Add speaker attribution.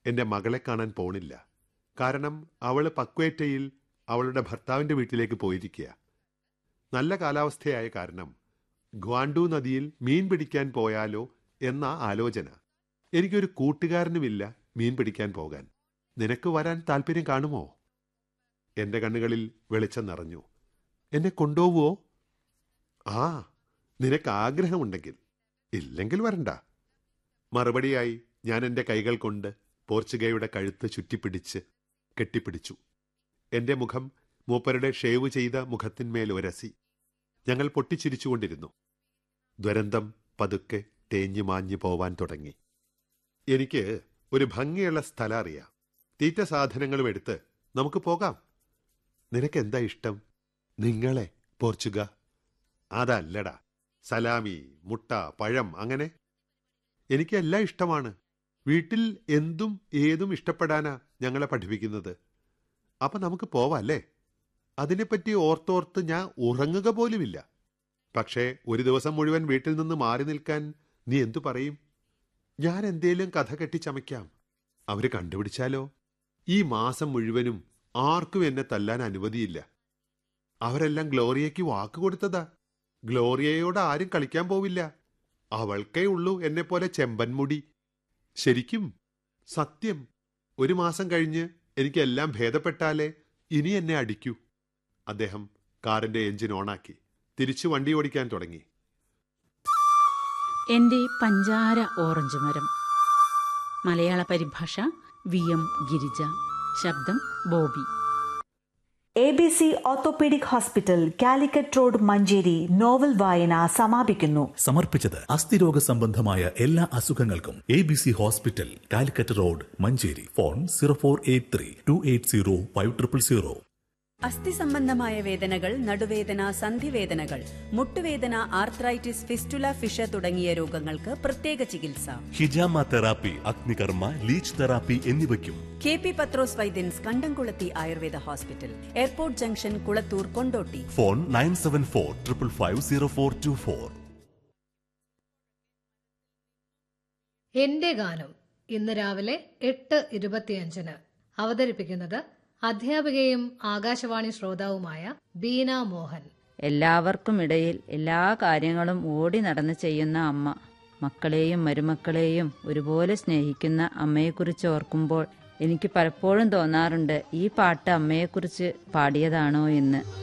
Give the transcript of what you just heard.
Speaker 1: എന്റെ മകളെ കാണാൻ പോണില്ല കാരണം അവള് പക്വേറ്റയിൽ അവളുടെ ഭർത്താവിന്റെ വീട്ടിലേക്ക് പോയിരിക്കുക നല്ല കാലാവസ്ഥയായ കാരണം ഗ്വാണ്ടു നദിയിൽ മീൻ പിടിക്കാൻ പോയാലോ എന്ന ആലോചന എനിക്കൊരു കൂട്ടുകാരനുമില്ല മീൻ പിടിക്കാൻ പോകാൻ നിനക്ക് വരാൻ താല്പര്യം കാണുമോ എന്റെ കണ്ണുകളിൽ വെളിച്ചം നിറഞ്ഞു എന്നെ കൊണ്ടുപോവോ ആ നിനക്ക് ആഗ്രഹമുണ്ടെങ്കിൽ ഇല്ലെങ്കിൽ വരണ്ട മറുപടിയായി ഞാൻ എൻ്റെ കൈകൾ കൊണ്ട് പോർച്ചുഗയുടെ കഴുത്ത് ചുറ്റിപ്പിടിച്ച് കെട്ടിപ്പിടിച്ചു എന്റെ മുഖം മൂപ്പരുടെ ഷേവ് ചെയ്ത മുഖത്തിന്മേൽ ഉരസി ഞങ്ങൾ പൊട്ടിച്ചിരിച്ചുകൊണ്ടിരുന്നു ദുരന്തം പതുക്കെ തേഞ്ഞു മാഞ്ഞു പോവാൻ തുടങ്ങി എനിക്ക് ഒരു ഭംഗിയുള്ള സ്ഥലം അറിയാം തീറ്റ സാധനങ്ങളും എടുത്ത് നമുക്ക് പോകാം നിനക്കെന്താ ഇഷ്ടം നിങ്ങളെ പോർച്ചുഗ അതല്ലടാ സലാമി മുട്ട പഴം അങ്ങനെ എനിക്കെല്ലാം ഇഷ്ടമാണ് വീട്ടിൽ എന്തും ഏതും ഇഷ്ടപ്പെടാനാ ഞങ്ങളെ പഠിപ്പിക്കുന്നത് അപ്പൊ നമുക്ക് പോവാല്ലേ അതിനെപ്പറ്റി ഓർത്തോർത്ത് ഞാൻ ഉറങ്ങുക പോലുമില്ല പക്ഷേ ഒരു ദിവസം മുഴുവൻ വീട്ടിൽ നിന്ന് മാറി നിൽക്കാൻ നീ എന്തു പറയും ഞാൻ എന്തേലും കഥ കെട്ടിച്ചമയ്ക്കാം അവര് കണ്ടുപിടിച്ചാലോ ഈ മാസം മുഴുവനും ആർക്കും എന്നെ തല്ലാൻ അനുമതിയില്ല അവരെല്ലാം ഗ്ലോറിയയ്ക്ക് വാക്ക് കൊടുത്തതാ ഗ്ലോറിയയോട് ആരും കളിക്കാൻ പോവില്ല അവൾക്കേ ഉള്ളൂ എന്നെപ്പോലെ ചെമ്പൻമുടി ശരിക്കും സത്യം ഒരു മാസം കഴിഞ്ഞ് എനിക്ക് എല്ലാം ഭേദപ്പെട്ടാലേ ഇനി എന്നെ അടിക്കൂ അദ്ദേഹം കാറിന്റെ എഞ്ചിൻ ഓണാക്കി തിരിച്ചു വണ്ടി ഓടിക്കാൻ തുടങ്ങി
Speaker 2: എന്റെ പഞ്ചാര ഓറഞ്ച് മരം മലയാള പരിഭാഷ വി എം ഗിരിജ ശബ്ദം Bobby
Speaker 3: A B C orthopaedic hospital Calicut road Manjeri novel വായന സമാപിക്കുന്നു
Speaker 4: സമർപ്പിച്ചത് അസ്ഥിരോഗ സംബന്ധമായ എല്ലാ അസുഖങ്ങൾക്കും A B C hospital Calicut road Manjeri phone zero four eight three two eight zero five triple zero
Speaker 5: അസ്ഥി സംബന്ധമായ വേദനകൾ നടുവേദന സന്ധിവേദനകൾ മുട്ടുവേദന ആർത്രൈറ്റിസ് ഫിസ്റ്റുല ഫിഷ തുടങ്ങിയ രോഗങ്ങൾക്ക് പ്രത്യേക ചികിത്സ
Speaker 6: ഹിജാമ തെറാപ്പി അഗ്നികർമ്മ ലീച്ച് തെറാപ്പി എന്നിവയ്ക്കും
Speaker 5: K P Pathrose Vaidyans Kandamkulathi Ayurveda hospital airport junction Kulathur Kondotty
Speaker 6: phone nine seven four triple five zero four two four
Speaker 7: എന്റെ ഗാനം ഇന്ന് രാവിലെ എട്ട് ഇരുപത്തിയഞ്ചിന് അവതരിപ്പിക്കുന്നത് അധ്യാപികയും ആകാശവാണി ശ്രോതാവുമായ ബീന മോഹൻ
Speaker 8: എല്ലാവർക്കും ഇടയിൽ എല്ലാ കാര്യങ്ങളും ഓടി നടന്ന് ചെയ്യുന്ന അമ്മ മക്കളെയും മരുമക്കളെയും ഒരുപോലെ സ്നേഹിക്കുന്ന അമ്മയെക്കുറിച്ച് ഓർക്കുമ്പോൾ എനിക്ക് പലപ്പോഴും തോന്നാറുണ്ട് ഈ പാട്ട് അമ്മയെക്കുറിച്ച് പാടിയതാണോ എന്ന്